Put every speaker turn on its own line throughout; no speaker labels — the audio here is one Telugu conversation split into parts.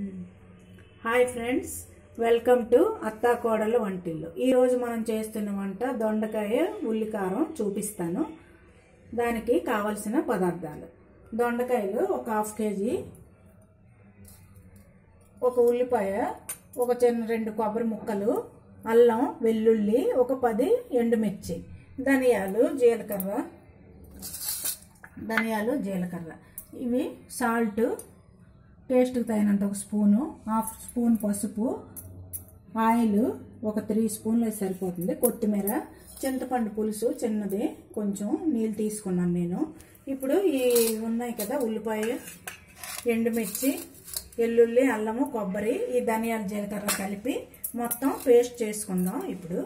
హాయ్ ఫ్రెండ్స్ వెల్కమ్ టు అత్తా కోడలు వంటిల్లు ఈరోజు మనం చేస్తున్న వంట దొండకాయ ఉల్లికారం చూపిస్తాను దానికి కావలసిన పదార్థాలు దొండకాయలు ఒక హాఫ్ కేజీ ఒక ఉల్లిపాయ ఒక చిన్న రెండు కొబ్బరి ముక్కలు అల్లం వెల్లుల్లి ఒక పది ఎండుమిర్చి ధనియాలు జీలకర్ర ధనియాలు జీలకర్ర ఇవి సాల్ట్ టేస్ట్కి తగినంత ఒక స్పూను హాఫ్ స్పూన్ పసుపు ఆయిల్ ఒక త్రీ స్పూన్లు అయితే సరిపోతుంది కొత్తిమీర చింతపండు పులుసు చిన్నది కొంచెం నీళ్ళు తీసుకున్నాను నేను ఇప్పుడు ఈ ఉన్నాయి కదా ఉల్లిపాయ ఎండుమిర్చి వెల్లుల్లి అల్లము కొబ్బరి ఈ ధనియాల జీలకర్ర కలిపి మొత్తం పేస్ట్ చేసుకుందాం ఇప్పుడు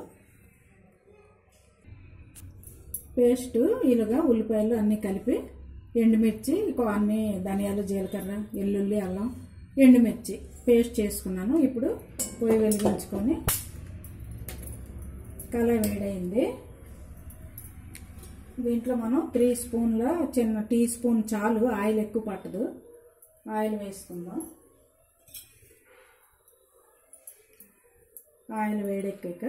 పేస్ట్ ఇలాగా ఉల్లిపాయలు అన్నీ కలిపి ఎండుమిర్చి ఇంకో అన్ని ధనియాలు జీలకర్ర వెల్లుల్లి అల్లం ఎండుమిర్చి పేస్ట్ చేసుకున్నాను ఇప్పుడు పొయ్యి వెలిగించుకొని కళాయి వేడైంది దీంట్లో మనం త్రీ స్పూన్ల చిన్న టీ స్పూన్ చాలు ఆయిల్ ఎక్కువ పట్టదు ఆయిల్ వేసుకుందాం ఆయిల్ వేడెక్కాక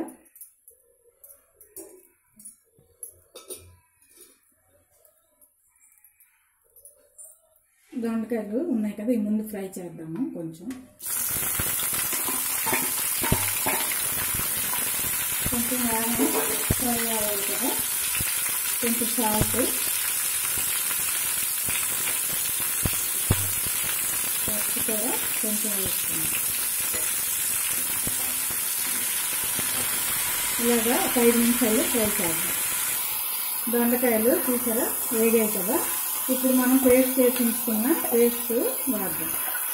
దొండకాయలు ఉన్నాయి కదా ఈ ముందు ఫ్రై చేద్దాము కొంచెం కొంచెం వేగం ఫ్రై అవ్వాలి కదా కొంచెం సాల్ట్ పసుపు కూడా కొంచెం వేసుకున్నాం ఇలాగా ఒక ఐదు నిమిషాలు ఫ్రై చేద్దాం దొండకాయలు చూసారా వేగాయి కదా ఇప్పుడు మనం పేస్ట్ చేసి ఉంచుకున్న పేస్ట్ వాడదాం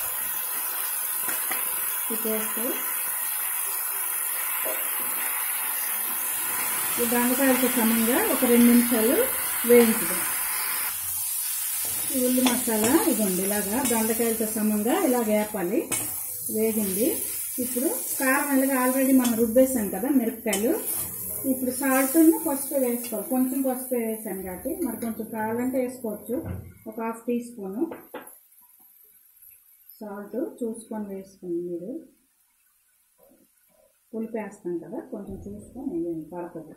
ఈ పేస్ట్ ఈ దొండకాయలతో సమంగా ఒక రెండు నిమిషాలు వేయించుదాం ఈ ఉల్లి మసాలా ఇదిగోండి ఇలాగా దొండకాయలతో సమంగా ఇలాగ వేపాలి వేగింది ఇప్పుడు కారం ఇలాగ ఆల్రెడీ మనం రుబ్బేసాం కదా మిరపకాయలు ఇప్పుడు సాల్ట్ పసుపు వేసుకోవాలి కొంచెం పసుపు వేసాను కాబట్టి మరి కొంచెం కావాలంటే వేసుకోవచ్చు ఒక హాఫ్ టీ స్పూను సాల్ట్ చూసుకొని వేసుకోండి మీరు పులిపి వేస్తాం కదా కొంచెం చూసుకొని వేయండి పడుతుంది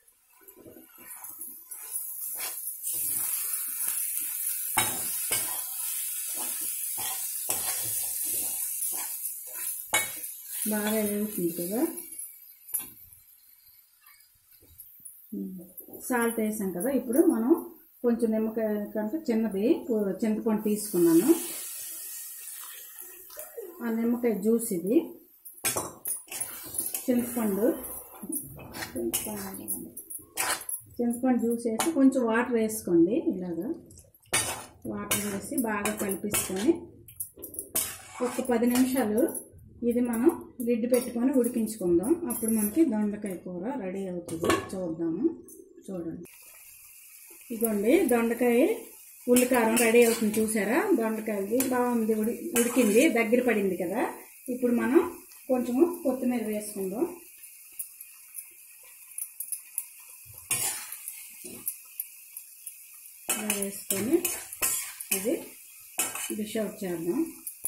బాగా వేగుతుంది కదా సాల్ట్ వేసాం కదా ఇప్పుడు మనం కొంచెం నిమ్మకాయ కంటే చిన్నది చింతపండు తీసుకున్నాను ఆ నిమ్మకాయ జ్యూస్ ఇది చింతపండు చింతపండు చింతపండు జ్యూస్ వేసి కొంచెం వాటర్ వేసుకోండి ఇలాగా వాటర్ వేసి బాగా కలిపిసుకొని ఒక పది నిమిషాలు ఇది మనం లిడ్ పెట్టుకొని ఉడికించుకుందాం అప్పుడు మనకి దొండకాయ కూర రెడీ అవుతుంది చూద్దాము చూడండి ఇదిగోండి దొండకాయ ఉల్లికారం రెడీ అవుతుంది చూసారా దొండకాయది బాగుంది ఉడి ఉడికింది దగ్గర పడింది కదా ఇప్పుడు మనం కొంచెము కొత్తిమీర వేసుకుందాం ఇలా వేసుకొని ఇది డిష్ అవుట్ చేద్దాం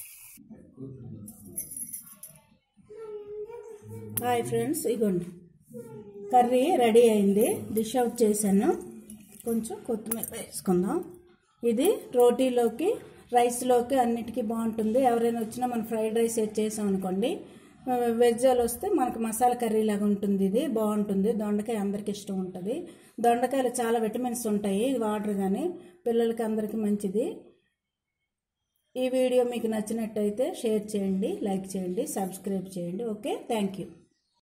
హాయ్ ఫ్రెండ్స్ ఇగోండి కర్రీ రెడీ అయింది డిష్ అవుట్ చేశాను కొంచెం కొత్తిమీర వేసుకుందాం ఇది రోటీలోకి రైస్లోకి అన్నిటికీ బాగుంటుంది ఎవరైనా వచ్చినా మనం ఫ్రైడ్ రైస్ సెట్ చేసాం అనుకోండి వెజ్ వాళ్ళు వస్తే మనకు మసాలా కర్రీ లాగా ఉంటుంది ఇది బాగుంటుంది దొండకాయ అందరికి ఇష్టం ఉంటుంది దొండకాయలు చాలా విటమిన్స్ ఉంటాయి వాటర్ కానీ పిల్లలకి అందరికీ మంచిది ఈ వీడియో మీకు నచ్చినట్టయితే షేర్ చేయండి లైక్ చేయండి సబ్స్క్రైబ్ చేయండి ఓకే థ్యాంక్ యూ